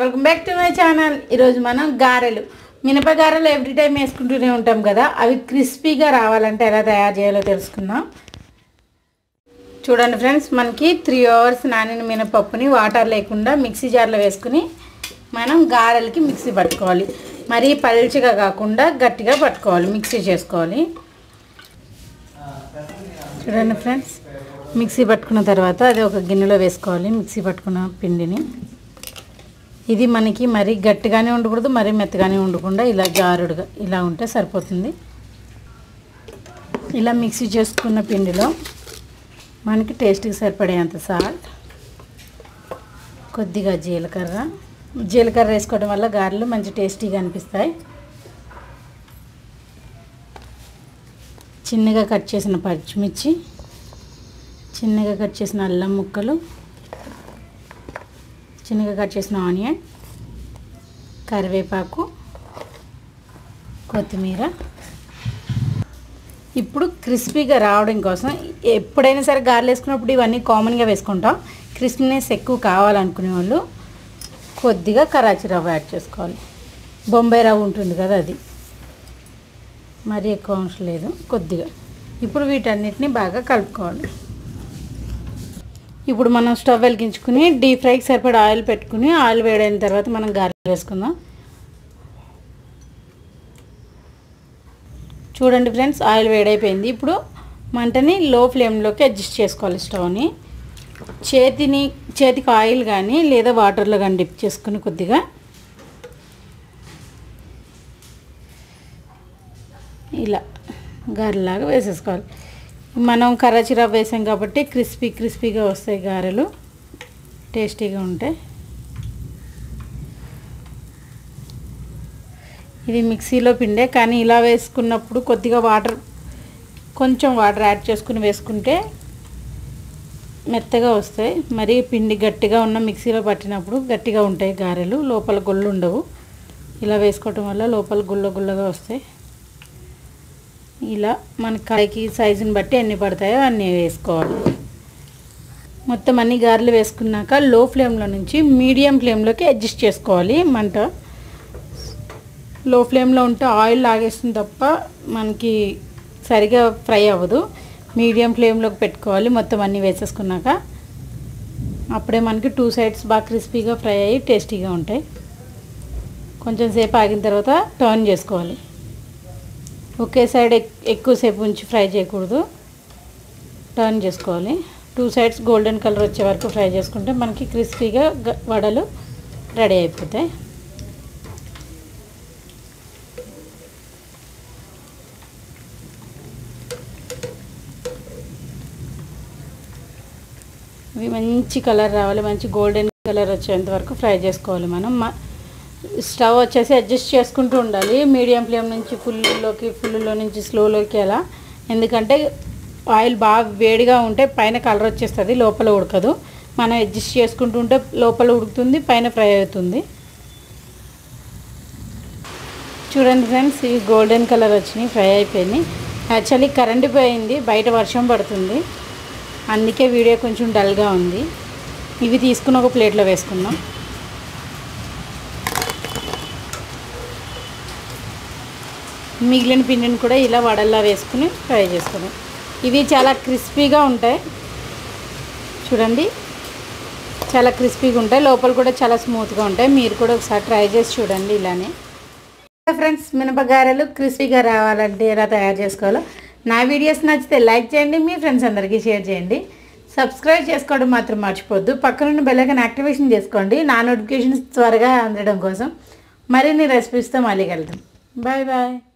welcome back to my channel ఈరోజు మనం గారెలు మినప గారెలు ఎవ్రీ టైం వేసుకుంటూనే ఉంటాం కదా అవి క్రిస్పీగా రావాలంటే ఎలా తయారు చేయాలో తెలుసుకుందాం చూడండి ఫ్రెండ్స్ మనకి త్రీ అవర్స్ నానిన మినపప్పుని వాటర్ లేకుండా మిక్సీ జార్లో వేసుకుని మనం గారెలకి మిక్సీ పట్టుకోవాలి మరీ పల్చగా కాకుండా గట్టిగా పట్టుకోవాలి మిక్సీ చేసుకోవాలి చూడండి ఫ్రెండ్స్ మిక్సీ పట్టుకున్న తర్వాత అది ఒక గిన్నెలో వేసుకోవాలి మిక్సీ పట్టుకున్న పిండిని ఇది మనకి మరీ గట్టిగానే ఉండకూడదు మరీ మెత్తగానే ఉండకుండా ఇలా జారుడుగా ఇలా ఉంటే సరిపోతుంది ఇలా మిక్సీ చేసుకున్న పిండిలో మనకి టేస్ట్కి సరిపడేంత సాల్ట్ కొద్దిగా జీలకర్ర జీలకర్ర వేసుకోవడం వల్ల గారెలు మంచి టేస్టీగా అనిపిస్తాయి చిన్నగా కట్ చేసిన పచ్చిమిర్చి చిన్నగా కట్ చేసిన అల్లం ముక్కలు చిన్నగా కట్ చేసిన ఆనియన్ కరివేపాకు కొత్తిమీర ఇప్పుడు క్రిస్పీగా రావడం కోసం ఎప్పుడైనా సరే గారెలు వేసుకున్నప్పుడు ఇవన్నీ కామన్గా వేసుకుంటాం క్రిస్పీనెస్ ఎక్కువ కావాలనుకునే వాళ్ళు కొద్దిగా కరాచీ రవ్వ యాడ్ చేసుకోవాలి బొంబాయి రవ్వ ఉంటుంది కదా అది మరీ ఎక్కువ అవసరం లేదు కొద్దిగా ఇప్పుడు వీటన్నిటిని బాగా కలుపుకోవాలి ఇప్పుడు మనం స్టవ్ వెలిగించుకుని డీప్ ఫ్రైకి సరిపడా ఆయిల్ పెట్టుకుని ఆయిల్ వేడైన తర్వాత మనం గారెలు వేసుకుందాం చూడండి ఫ్రెండ్స్ ఆయిల్ వేడైపోయింది ఇప్పుడు మంటని లో ఫ్లేమ్లోకి అడ్జస్ట్ చేసుకోవాలి స్టవ్ని చేతిని చేతికి ఆయిల్ కానీ లేదా వాటర్లో కానీ డిప్ చేసుకుని కొద్దిగా ఇలా గారెలాగా వేసేసుకోవాలి మనం కరాచీ రవ్వ వేసాం కాబట్టి క్రిస్పీ క్రిస్పీగా వస్తాయి గారెలు టేస్టీగా ఉంటాయి ఇది మిక్సీలో పిండే కానీ ఇలా వేసుకున్నప్పుడు కొద్దిగా వాటర్ కొంచెం వాటర్ యాడ్ చేసుకుని వేసుకుంటే మెత్తగా వస్తాయి మరి పిండి గట్టిగా ఉన్న మిక్సీలో పట్టినప్పుడు గట్టిగా ఉంటాయి గారెలు లోపల గుళ్ళు ఉండవు ఇలా వేసుకోవటం వల్ల లోపల గుల్ల గుల్లగా వస్తాయి ఇలా మన కాయకి సైజుని బట్టి ఎన్ని పడతాయో అన్నీ వేసుకోవాలి మొత్తం అన్ని గారెలు వేసుకున్నాక లో ఫ్లేమ్లో నుంచి మీడియం ఫ్లేమ్లోకి అడ్జస్ట్ చేసుకోవాలి మంట లో ఫ్లేమ్లో ఉంటే ఆయిల్ లాగేస్తుంది తప్ప మనకి సరిగా ఫ్రై అవ్వదు మీడియం ఫ్లేమ్లోకి పెట్టుకోవాలి మొత్తం అన్నీ వేసేసుకున్నాక అప్పుడే మనకి టూ సైడ్స్ బాగా క్రిస్పీగా ఫ్రై అయ్యి టేస్టీగా ఉంటాయి కొంచెం సేపు ఆగిన తర్వాత టర్న్ చేసుకోవాలి ఒకే సైడ్ ఎక్కువసేపు ఉంచి ఫ్రై చేయకూడదు టర్న్ చేసుకోవాలి టూ సైడ్స్ గోల్డెన్ కలర్ వచ్చే వరకు ఫ్రై చేసుకుంటే మనకి క్రిస్పీగా వడలు రెడీ అయిపోతాయి ఇవి మంచి కలర్ రావాలి మంచి గోల్డెన్ కలర్ వచ్చేంత వరకు ఫ్రై చేసుకోవాలి మనం స్టవ్ వచ్చేసి అడ్జస్ట్ చేసుకుంటూ ఉండాలి మీడియం ఫ్లేమ్ నుంచి ఫుల్లోకి ఫుల్లో నుంచి స్లోలోకి అలా ఎందుకంటే ఆయిల్ బాగా వేడిగా ఉంటే పైన కలర్ వచ్చేస్తుంది లోపల ఉడకదు మనం అడ్జస్ట్ చేసుకుంటూ ఉంటే లోపల ఉడుకుతుంది పైన ఫ్రై అవుతుంది చూడండి ఫ్రెండ్స్ ఇవి గోల్డెన్ కలర్ వచ్చినాయి ఫ్రై అయిపోయినాయి యాక్చువల్లీ కరెంట్ పోయింది బయట వర్షం పడుతుంది అందుకే వీడియో కొంచెం డల్గా ఉంది ఇవి తీసుకుని ఒక ప్లేట్లో వేసుకుందాం మిగిలిన పిండిని కూడా ఇలా వడల్లా వేసుకుని ఫ్రై చేసుకుందాం ఇవి చాలా క్రిస్పీగా ఉంటాయి చూడండి చాలా క్రిస్పీగా ఉంటాయి లోపల కూడా చాలా స్మూత్గా ఉంటాయి మీరు కూడా ఒకసారి ట్రై చేసి చూడండి ఇలానే ఫ్రెండ్స్ మినపగారెలు క్రిస్పీగా రావాలంటే ఎలా తయారు చేసుకోవాలో నా వీడియోస్ నచ్చితే లైక్ చేయండి మీ ఫ్రెండ్స్ అందరికీ షేర్ చేయండి సబ్స్క్రైబ్ చేసుకోవడం మాత్రం మర్చిపోద్దు పక్కనున్న బెల్లైకన్ యాక్టివేషన్ చేసుకోండి నా నోటిఫికేషన్స్ త్వరగా అందడం కోసం మరిన్ని రెసిపీస్తో మళ్ళీ కలుద్దాం బాయ్ బాయ్